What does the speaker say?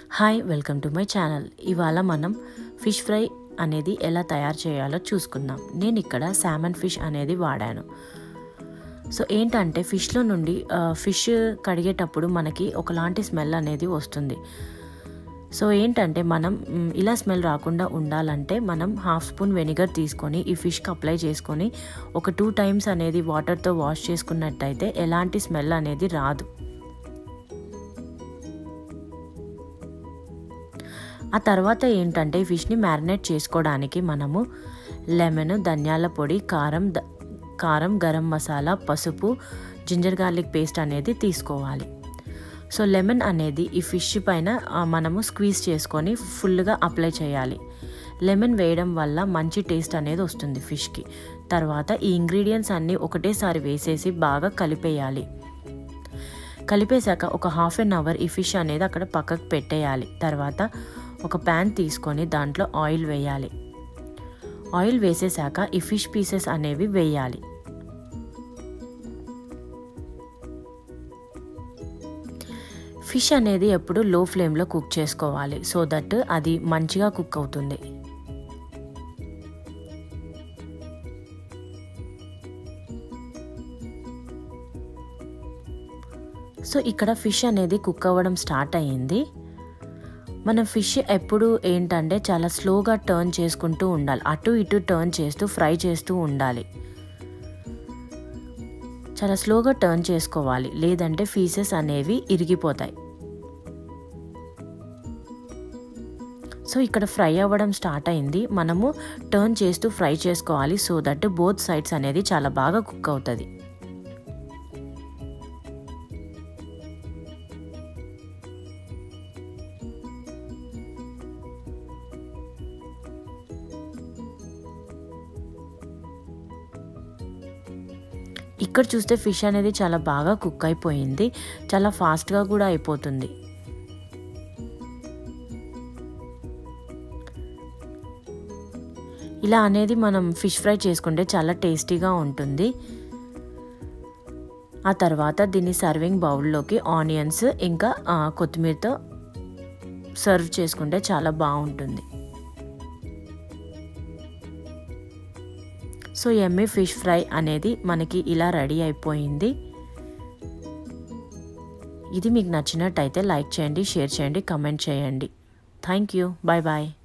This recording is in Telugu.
hi welcome to my channel ఇవాళ మనం ఫిష్ ఫ్రై అనేది ఎలా తయారు చేయాలో చూసుకుందాం నేను ఇక్కడ శామన్ ఫిష్ అనేది వాడాను సో ఏంటంటే ఫిష్లో నుండి ఆ, ఫిష్ కడిగేటప్పుడు మనకి ఒకలాంటి స్మెల్ అనేది వస్తుంది సో ఏంటంటే మనం మ్, ఇలా స్మెల్ రాకుండా ఉండాలంటే మనం హాఫ్ స్పూన్ వెనిగర్ తీసుకొని ఈ ఫిష్కి అప్లై చేసుకొని ఒక టూ టైమ్స్ అనేది వాటర్తో వాష్ చేసుకున్నట్టయితే ఎలాంటి స్మెల్ అనేది రాదు ఆ తర్వాత ఏంటంటే ఈ ఫిష్ని మ్యారినేట్ చేసుకోవడానికి మనము లెమన్ ధనియాల పొడి కారం ద- కారం గరం మసాలా పసుపు జింజర్ గార్లిక్ పేస్ట్ అనేది తీసుకోవాలి సో లెమన్ అనేది ఈ ఫిష్ పైన ఆ, మనము స్క్వీజ్ చేసుకొని ఫుల్గా అప్లై చేయాలి లెమన్ వేయడం వల్ల మంచి టేస్ట్ అనేది వస్తుంది ఫిష్కి తర్వాత ఈ ఇంగ్రీడియంట్స్ అన్నీ ఒకటేసారి వేసేసి బాగా కలిపేయాలి కలిపేశాక ఒక హాఫ్ అన్ అవర్ ఈ ఫిష్ అనేది అక్కడ పక్కకు పెట్టేయాలి తర్వాత ఒక ప్యాన్ తీసుకొని దాంట్లో ఆయిల్ వేయాలి ఆయిల్ వేసేసాక ఈ ఫిష్ పీసెస్ అనేవి వేయాలి ఫిష్ అనేది ఎప్పుడు లో ఫ్లేమ్లో కుక్ చేసుకోవాలి సో దట్ అది మంచిగా కుక్ అవుతుంది సో ఇక్కడ ఫిష్ అనేది కుక్ అవ్వడం స్టార్ట్ అయ్యింది మనం ఫిష్ ఎప్పుడు ఏంటంటే చాలా స్లోగా టర్న్ చేసుకుంటూ ఉండాలి అటు ఇటు టర్న్ చేస్తూ ఫ్రై చేస్తూ ఉండాలి చాలా స్లోగా టర్న్ చేసుకోవాలి లేదంటే పీసెస్ అనేవి ఇరిగిపోతాయి సో ఇక్కడ ఫ్రై అవ్వడం స్టార్ట్ అయింది మనము టర్న్ చేస్తూ ఫ్రై చేసుకోవాలి సో దట్ బోత్ సైడ్స్ అనేది చాలా బాగా కుక్ అవుతుంది ఇక్కడ చూస్తే ఫిష్ అనేది చాలా బాగా కుక్ అయిపోయింది చాలా ఫాస్ట్గా కూడా అయిపోతుంది ఇలా అనేది మనం ఫిష్ ఫ్రై చేసుకుంటే చాలా టేస్టీగా ఉంటుంది ఆ తర్వాత దీన్ని సర్వింగ్ బౌల్లోకి ఆనియన్స్ ఇంకా ఆ, కొత్తిమీరతో సర్వ్ చేసుకుంటే చాలా బాగుంటుంది సో ఎమ్మి ఫిష్ ఫ్రై అనేది మనకి ఇలా రెడీ అయిపోయింది ఇది మీకు నచ్చినట్టయితే లైక్ చేయండి షేర్ చేయండి కమెంట్ చేయండి థ్యాంక్ యూ బాయ్ బాయ్